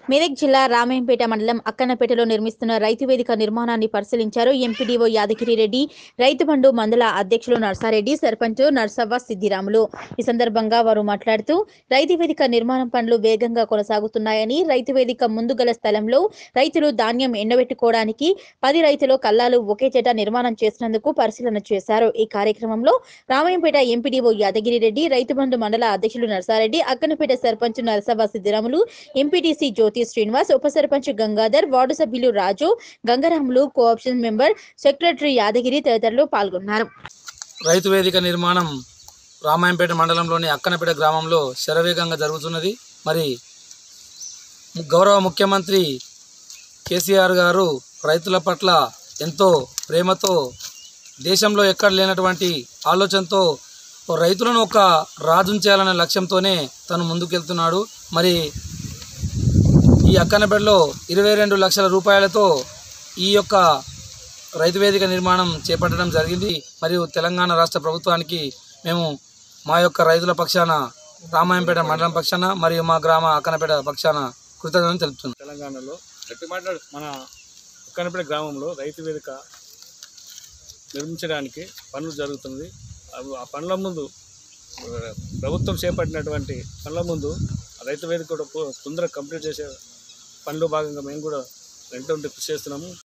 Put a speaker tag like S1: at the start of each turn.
S1: మెదక్ జిల్లా రామాయంపేట మండలం అక్కన్నపేటలో నిర్మిస్తున్న రైతు వేదిక నిర్మాణాన్ని పరిశీలించారు ఎంపీడీఓ యాదగిరి రెడ్డి రైతు బంధు మండల అధ్యక్షులు నర్సారెడ్డి సర్పంచ్ నర్సవ్వ సిద్దిరాములు ఈ సందర్భంగా వారు మాట్లాడుతూ రైతు వేదిక నిర్మాణం పనులు వేగంగా కొనసాగుతున్నాయని రైతు వేదిక ముందు గల స్థలంలో రైతులు ధాన్యం ఎండబెట్టుకోవడానికి పది రైతులు కల్లాలు ఒకే చెట నిర్మాణం చేసినందుకు పరిశీలన చేశారు ఈ కార్యక్రమంలో రామాయంపేట ఎంపీడీఓ యాదగిరి రెడ్డి రైతు బంధు మండల అధ్యక్షులు నర్సారెడ్డి అక్కన్నపేట సర్పంచ్ నరసవ్వ సిద్దిరాములు ఎంపీటీసీ జ్యోతి శ్రీనివాస్ ఉప సర్పంచ్ గంగాధర్ వార్డు సభ్యులు Raju Gangaramulu cooption member secretary Yadagiri తదితరులు పాల్గొన్నారు
S2: రైతు వేదిక నిర్మాణం రామాయంపేట మండలంలోని అక్కనపేట గ్రామంలో శరవేగంగా జరుగుతున్నది మరి గౌరవ ముఖ్యమంత్రి కేసీఆర్ గారు రైతుల పట్ల ఎంతో ప్రేమతో దేశంలో ఎక్కడ లేనటువంటి ఆలోచనతో ఓ రైతులను ఒక రాజును చేయాలనే లక్ష్యంతోనే తను ముందుకెళ్తున్నాడు మరి ఈ అక్కనపేటలో ఇరవై రెండు లక్షల రూపాయలతో ఈ యొక్క రైతు వేదిక నిర్మాణం చేపట్టడం జరిగింది మరియు తెలంగాణ రాష్ట్ర ప్రభుత్వానికి మేము మా యొక్క రైతుల పక్షాన రామాయంపేట మండలం పక్షాన మరియు మా గ్రామ అక్కనపేట పక్షాన కృతజ్ఞతలు తెలుపుతున్నాం
S3: తెలంగాణలో మన ఉక్కనపేట గ్రామంలో రైతు వేదిక నిర్మించడానికి పనులు జరుగుతుంది అవి ఆ పనుల ముందు ఆ, ప్రభుత్వం చేపట్టినటువంటి పనుల ముందు ఆ రైతు వేదిక కూడా పు- తొందరగా కంప్లీట్ చేసే పనిలో భాగంగా మేము కూడా వెంట ఉండి కృషి చేస్తున్నాము